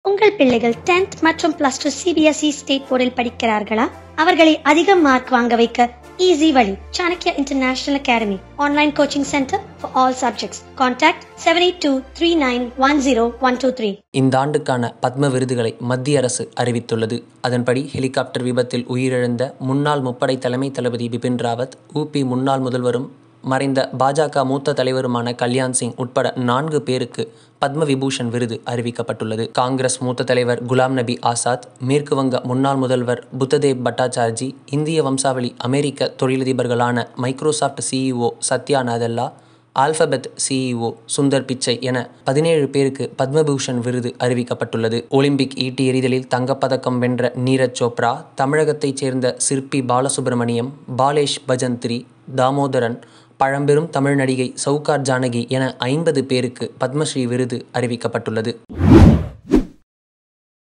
உங்கள் பிள்ளைகள் 10th மற்றும் பிளஸ் டூ சிபிஎஸ்இ ஸ்டேட் போர்டில் படிக்கிறார்களா அவர்களை அதிக மார்க் வாங்க வைக்க ஈஸி வழி Chanakya International Academy online coaching centre for all subjects contact seven eight two three nine one zero one two three இந்த ஆண்டுக்கான பத்ம விருதுகளை மத்திய அரசு அறிவித்துள்ளது அதன்படி ஹெலிகாப்டர் விபத்தில் உயிரிழந்த முன்னாள் முப்படை தலைமை தளபதி பிபின் ராவத் ஊபி முன்னாள் முதல்வரும் மறைந்த பாஜக மூத்த தலைவருமான கல்யாண் சிங் உட்பட நான்கு பேருக்கு பத்ம விபூஷன் விருது அறிவிக்கப்பட்டுள்ளது காங்கிரஸ் மூத்த தலைவர் குலாம் நபி ஆசாத் மேற்கு வங்க முன்னாள் முதல்வர் புத்ததேவ் பட்டாச்சார்ஜி இந்திய வம்சாவளி அமெரிக்க தொழிலதிபர்களான Microsoft CEO Satya Nadella Alphabet CEO Sundar Pichai என பதினேழு பேருக்கு பத்மபூஷன் விருது அறிவிக்கப்பட்டுள்ளது ஒலிம்பிக் ஈட்டி எறிதலில் தங்கப்பதக்கம் வென்ற நீரஜ் சோப்ரா தமிழகத்தைச் சேர்ந்த சிற்பி பாலசுப்ரமணியம் பாலேஷ் பஜந்திரி தாமோதரன் பழம்பெரும் தமிழ் நடிகை சவுகார் ஜானகி என ஐம்பது பேருக்கு பத்மஸ்ரீ விருது அறிவிக்கப்பட்டுள்ளது